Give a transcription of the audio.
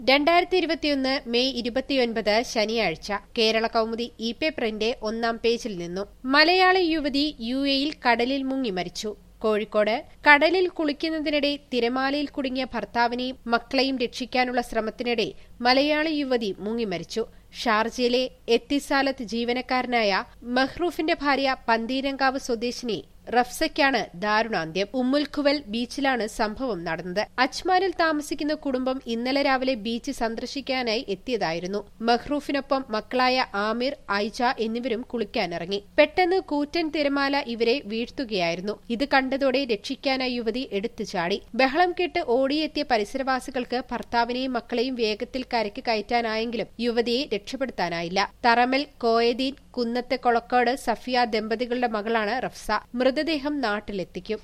രണ്ടായിരത്തി ഇരുപത്തിയൊന്ന് മെയ് ഇരുപത്തിയൊൻപത് ശനിയാഴ്ച കേരള കൗമുദി ഇ പേപ്പറിന്റെ ഒന്നാം പേജിൽ നിന്നു മലയാളി യുവതി യു എയിൽ കടലിൽ മുങ്ങി മരിച്ചു കോഴിക്കോട് കടലിൽ കുളിക്കുന്നതിനിടെ തിരമാലയിൽ കുടുങ്ങിയ ഭർത്താവിനെയും മക്കളെയും രക്ഷിക്കാനുള്ള ശ്രമത്തിനിടെ മലയാളി യുവതി മുങ്ങി മരിച്ചു ഷാർജയിലെ എത്തിസാലത്ത് ജീവനക്കാരനായ മെഹ്റൂഫിന്റെ ഭാര്യ പന്തീരങ്കാവ് സ്വദേശിനി റഫ്സയ്ക്കാണ് ദാരുണാന്ത്യം ഉമ്മുൽഖുവൽ ബീച്ചിലാണ് സംഭവം നടന്നത് അജ്മാനിൽ താമസിക്കുന്ന കുടുംബം ഇന്നലെ രാവിലെ ബീച്ച് സന്ദർശിക്കാനായി എത്തിയതായിരുന്നു മെഹ്റൂഫിനൊപ്പം മക്കളായ ആമിർ ഐജ എന്നിവരും കുളിക്കാനിറങ്ങി പെട്ടെന്ന് കൂറ്റൻ തിരമാല ഇവരെ വീഴ്ത്തുകയായിരുന്നു ഇത് കണ്ടതോടെ രക്ഷിക്കാനായി യുവതി എടുത്തു ചാടി ബഹളം കേട്ട് ഓടിയെത്തിയ പരിസരവാസികൾക്ക് ഭർത്താവിനെയും മക്കളെയും വേഗത്തിൽ കരയ്ക്ക് കയറ്റാനായെങ്കിലും യുവതിയെ രക്ഷപ്പെടുത്താനായില്ല തറമൽ കോയദീൻ കുന്നത്തെ കൊളക്കാട് സഫിയ ദമ്പതികളുടെ മകളാണ് റഫ്സ മൃതദേഹം നാട്ടിലെത്തിക്കും